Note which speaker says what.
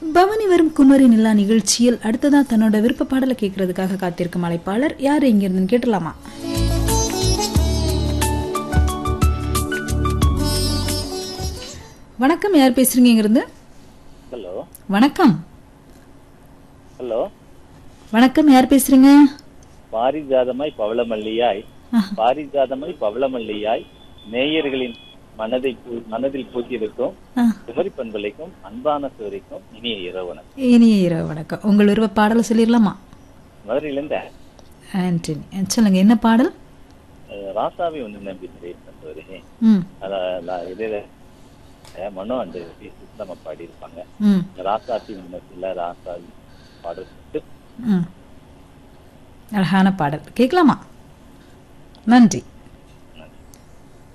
Speaker 1: பவனி வரும் குமரி நிலா நிகழ்ச்சியில் அடுத்ததா தன்னோட விருப்ப பாடலை கேட்கறதுக்காக காத்திருக்கும் அழைப்பாளர் யார் இங்கிருந்துன்னு கேட்டலாமா வணக்கம் யார் பேசுறீங்க இங்கிருந்து
Speaker 2: ஹலோ
Speaker 1: வணக்கம்
Speaker 2: ஹலோ
Speaker 1: வணக்கம் யார் பேசுறீங்க
Speaker 2: பாரிஜாதமாய் பவளமல்லியாய்
Speaker 1: ஆஹா.
Speaker 2: பாரிஜாதமாய் பவளமல்லியாய் நேயர்களின் மனதை பூ- மனதில் பூத்திருக்கும்
Speaker 1: ஆ,
Speaker 2: குமரி பண்பலைக்கும் அன்பான சோரிக்கும் இனிய இரவணம்
Speaker 1: இனிய இரவு வணக்கம் உங்கள் விருப்ப பாடலை சொல்லிடலாமா
Speaker 2: மதுரையிலிருந்து
Speaker 1: ஆண்டனி அஹ், சொல்லுங்க என்ன பாடல்
Speaker 2: அஹ், ராசாவை ஒன்று நம்பி சந்தோரி
Speaker 1: ம்
Speaker 2: அதான் இது மனோ அந்த நம்ம பாடியிருப்பாங்க
Speaker 1: ம்
Speaker 2: ராசாத்தி மனசுல ராசாவி பாடல்
Speaker 1: ம் அழகான பாடல் கேட்கலாமா நன்றி